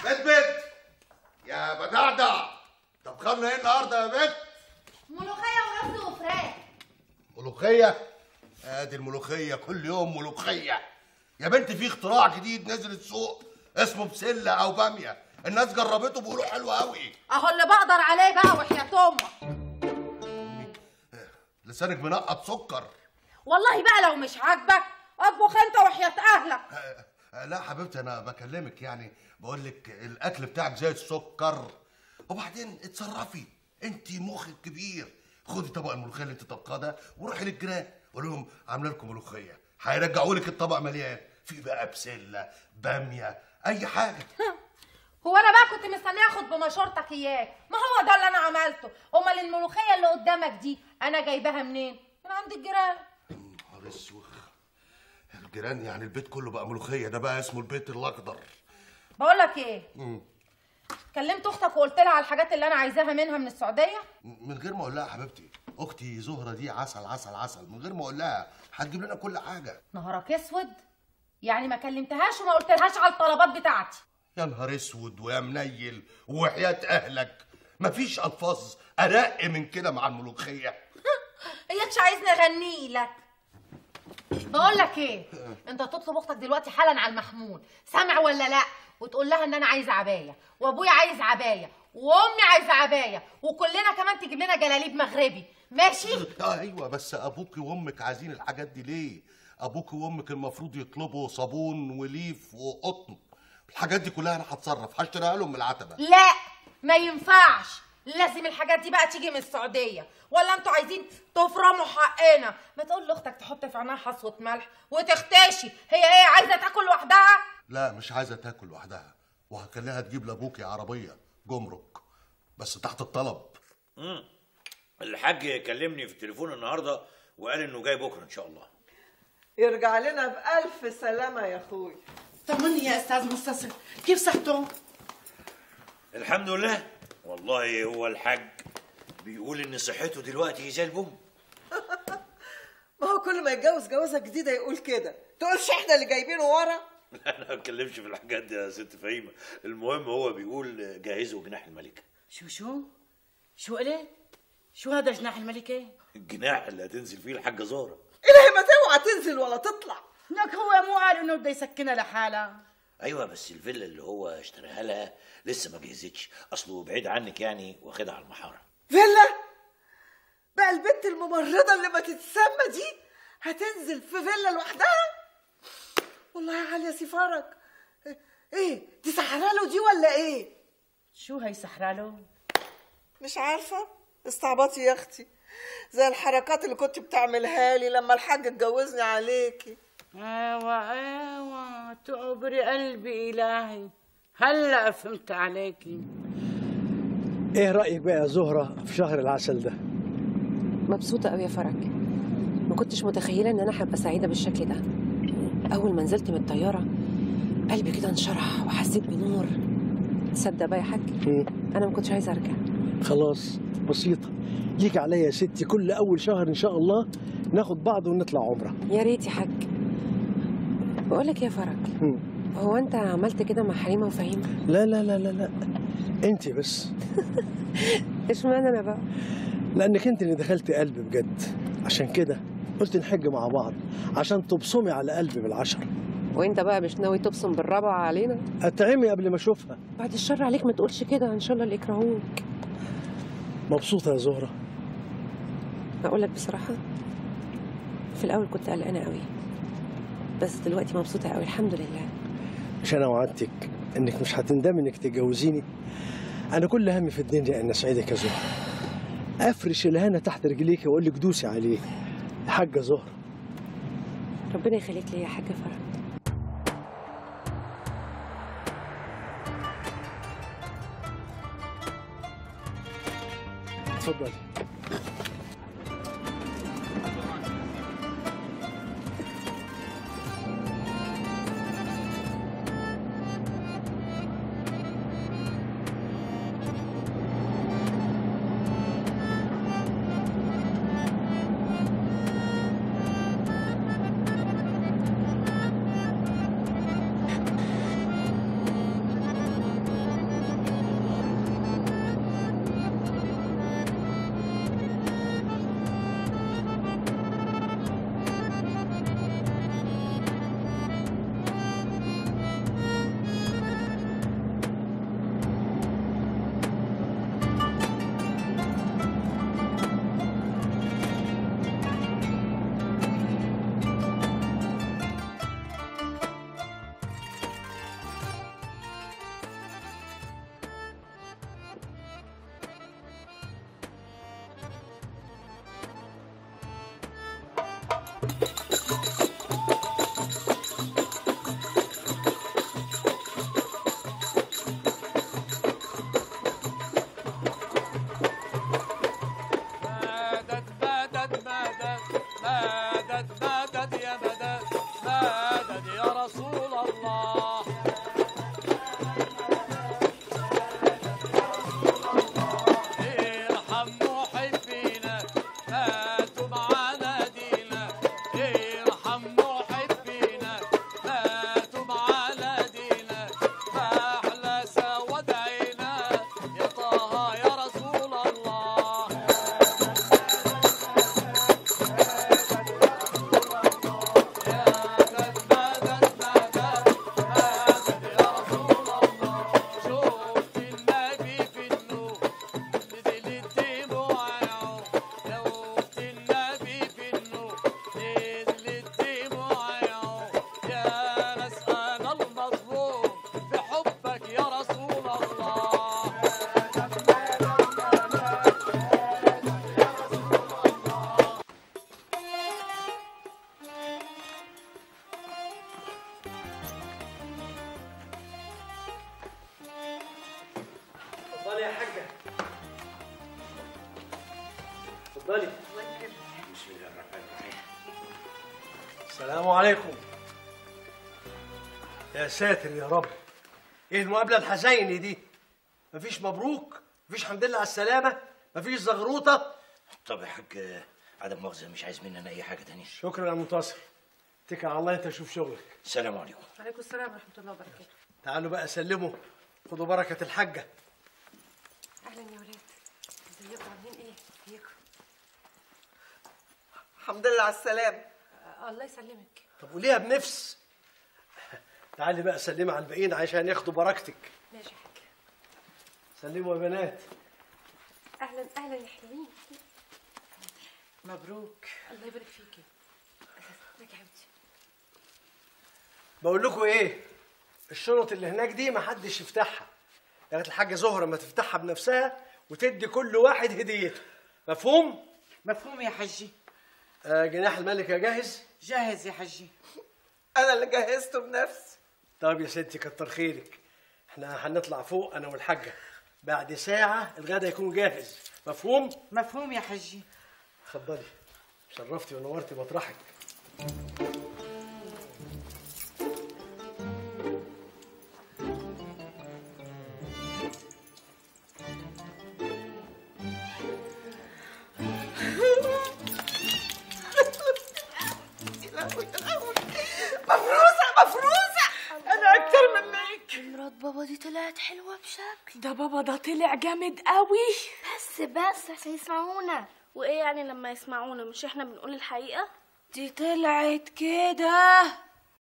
بيت بيت يا بدعدع طب خلنا ايه النهارده يا بيت ملوخيه ورز وفراخ ملوخيه ادي الملوخيه كل يوم ملوخيه يا بنت في اختراع جديد نزل السوق اسمه بسله او باميه الناس جربته بيقولوا حلو قوي اهو اللي بقدر عليه بقى وحياة امك لسانك منقط سكر والله بقى لو مش عاجبك اطبخ انت وحياة اهلك آه، آه، لا حبيبتي انا بكلمك يعني بقول لك الاكل بتاعك زي السكر وبعدين اتصرفي انت مخك كبير خدي طبق الملوخيه اللي انت طبخاه ده وروحي للجيران قول لهم عامله لكم ملوخيه هيرجعوا لك الطبق مليان في بقى بسله باميه اي حاجه هو انا بقى كنت مستنيه اخد بمشورتك اياك ما هو ده اللي انا عملته امال الملوخيه اللي قدامك دي انا جايباها منين من عند الجيران نهار اسوخ الجيران يعني البيت كله بقى ملوخيه ده بقى اسمه البيت الاخضر بقول لك ايه مم. كلمت اختك وقلت لها على الحاجات اللي انا عايزاها منها من السعوديه من غير ما اقول لها حبيبتي اختي زهره دي عسل عسل عسل من غير ما اقول لها هتجيب لنا كل حاجه نهارك اسود يعني ما كلمتهاش وما قلتلهاش على الطلبات بتاعتي يا نهار اسود ويا منيل وحياة اهلك مفيش الفاظ ارق من كده مع الملوخيه اياكش عايزني اغني لك بقول لك ايه انت تطلب اختك دلوقتي حالا على المحمول سامع ولا لا وتقول لها ان انا عايزه عبايه وابويا عايز عبايه وامي عايزه عبايه وكلنا كمان تجيب لنا جلاليب مغربي ماشي آه ايوه بس ابوك وامك عايزين الحاجات دي ليه ابوك وامك المفروض يطلبوا صابون وليف وقطن الحاجات دي كلها انا هتصرف هشتريها لهم من العتبه لا ما ينفعش لازم الحاجات دي بقى تيجي من السعوديه ولا انتوا عايزين تفرموا حقنا ما تقول لاختك تحط في عينها حصوه ملح وتختشي هي ايه عايزه تاكل لوحدها لا مش عايزه تاكل لوحدها وهخليها تجيب لابوكي عربيه جمرك بس تحت الطلب مم. الحاج كلمني في التليفون النهارده وقال انه جاي بكره ان شاء الله يرجع لنا بألف سلامة يا أخوي طمني يا استاذ مستسر كيف صحته؟ الحمد لله والله هو الحاج بيقول ان صحته دلوقتي زي البوم ما هو كل ما يتجوز جوازة جديدة يقول كده تقولش احنا اللي جايبينه ورا انا ما بتكلمش في الحاجات دي يا ست فهيمه المهم هو بيقول جهزوا جناح الملكه شو شو؟ شو قلت؟ شو هذا جناح الملكة؟ الجناح اللي هتنزل فيه الحاجه زهره إلهي ما توعى تنزل ولا تطلع لك هو مو قال انه بده يسكنها لحالها ايوه بس الفيلا اللي هو اشتراها لها لسه ما جهزتش اصله بعيد عنك يعني واخدها على المحاره فيلا بقى البنت الممرضة اللي ما تتسمى دي هتنزل في فيلا لوحدها والله يا علي يا سفارك ايه دي سحراله دي ولا ايه شو هي سحراله؟ مش عارفة استعبطي يا اختي زي الحركات اللي كنت بتعملها لي لما الحاج اتجوزني عليكي ايوه ايوه تعبري قلبي الهي هلا فهمت عليكي ايه رايك بقى يا زهره في شهر العسل ده مبسوطة قوي يا فرج ما كنتش متخيلة ان انا هبقى سعيدة بالشكل ده اول ما نزلت من الطيارة قلبي كده انشرح وحسيت بنور تصدق بقى يا حاج مم. انا ما كنتش عايزة ارجع خلاص بسيطه ليك عليا يا ستي كل اول شهر ان شاء الله ناخد بعض ونطلع عمره يا ريت يا حاج بقول لك يا فرج مم. هو انت عملت كده مع حليمة وفهيمة لا لا لا لا لا انت بس اشمعنى انا بقى لانك انت اللي دخلت قلبي بجد عشان كده قلت نحج مع بعض عشان تبصمي على قلبي بالعشر وانت بقى مش ناوي تبصم بالرابعة علينا اتعمي قبل ما اشوفها بعد الشر عليك ما تقولش كده ان شاء الله اللي يكرهوك مبسوطه يا زهره اقول لك بصراحة في الاول كنت قلقانة قوي بس دلوقتي مبسوطة قوي الحمد لله مش انا وعدتك انك مش هتندمي انك تتجوزيني انا كل همي في الدنيا ان اسعدك يا زهره افرش الهنا تحت رجليك واقول لك دوسي عليه يا حاجه زهره ربنا يخليك ليا يا حاجة فرج اتفضلي اتفضلي بسم الله الرحمن الرحيم السلام عليكم يا ساتر يا رب ايه المقابله الحزينه دي مفيش مبروك مفيش حمد لله على السلامه مفيش زغروطه طب يا حاج عدم مؤاخذه مش عايز مننا اي حاجه تانية شكرا يا منتصر اتكل على الله انت شوف شغلك السلام عليكم وعليكم السلام ورحمه الله وبركاته تعالوا بقى سلموا خدوا بركه الحاجه اهلا يا ولاد ازيكم عاملين ايه ازيكم الحمد لله على السلامه آه، الله يسلمك طب وليها بنفس تعالي بقى سلمي على الباقيين عشان ياخدوا بركتك ماشي يا حاج سلموا يا بنات اهلا اهلا يا حلوين مبروك الله يبارك فيكي ازيك يا حبيبتي بقول لكم ايه الشنط اللي هناك دي ما حدش يفتحها لغايه الحاجه زهره ما تفتحها بنفسها وتدي كل واحد هديته مفهوم مفهوم يا حجي آه جناح الملكه جاهز جاهز يا حجي انا اللي جهزته بنفسي طب يا ستي كتر خيرك احنا هنطلع فوق انا والحاجه بعد ساعه الغدا يكون جاهز مفهوم مفهوم يا حجي اتفضلي شرفتي ونورتي مطرحك مفروسه مفروسه انا اكتر منك مرات بابا دي طلعت حلوة بشكل ده بابا ده طلع جامد قوي بس بس عشان يسمعونا وايه يعني لما يسمعونا مش احنا بنقول الحقيقة دي طلعت كده